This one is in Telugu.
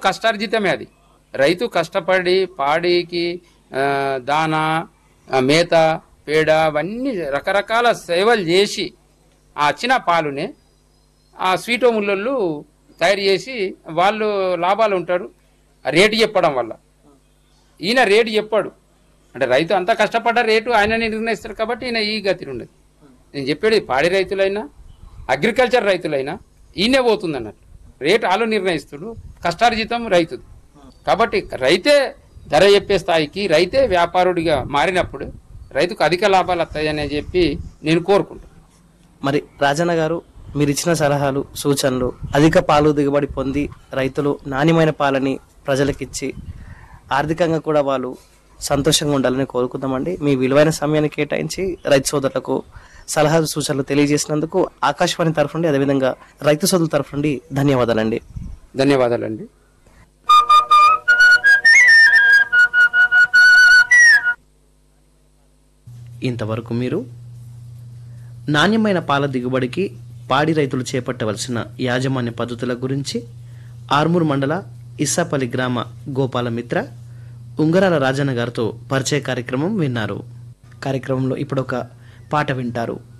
కష్టార్జితమే అది రైతు కష్టపడి పాడికి ఆ, దానా ఆ, మేత పేడ అవన్నీ రకరకాల సేవలు చేసి ఆ వచ్చిన పాలునే ఆ స్వీటో ముళ్ళు తయారు చేసి వాళ్ళు లాభాలు ఉంటారు ఆ రేటు చెప్పడం వల్ల ఈయన రేటు చెప్పాడు అంటే రైతు అంతా కష్టపడ్డ రేటు ఆయననే నిర్ణయిస్తారు కాబట్టి ఈయన ఈ గతి ఉండదు నేను చెప్పేది పాడి రైతులైనా అగ్రికల్చర్ రైతులైనా ఈయనే పోతుంది అన్నట్టు రేటు వాళ్ళు నిర్ణయిస్తుడు కష్టార్జితం రైతుది కాబట్టి రైతే ధర చెప్పే స్థాయికి రైతే వ్యాపారుడిగా మారినప్పుడు రైతుకు అధిక లాభాలు వస్తాయని చెప్పి నేను కోరుకుంటాను మరి రాజన్న గారు మీరు ఇచ్చిన సలహాలు సూచనలు అధిక పాలు దిగుబడి పొంది రైతులు నాణ్యమైన పాలని ప్రజలకిచ్చి ఆర్థికంగా కూడా వాళ్ళు సంతోషంగా ఉండాలని కోరుకుందామండి మీ విలువైన సమయాన్ని కేటాయించి రైతు సోదరులకు సలహాలు సూచనలు తెలియజేసినందుకు ఆకాశవాణి తరఫు నుండి అదేవిధంగా రైతు సోదరుల తరఫు నుండి ధన్యవాదాలండి ధన్యవాదాలండి ఇంతవరకు మీరు నాణ్యమైన పాల దిగుబడికి పాడి రైతులు చేపట్టవలసిన యాజమాన్య పద్ధతుల గురించి ఆర్మూర్ మండల ఇస్సాపల్లి గ్రామ గోపాల మిత్ర ఉంగరాల రాజన్న గారితో పరిచయ కార్యక్రమం విన్నారు కార్యక్రమంలో ఇప్పుడు ఒక పాట వింటారు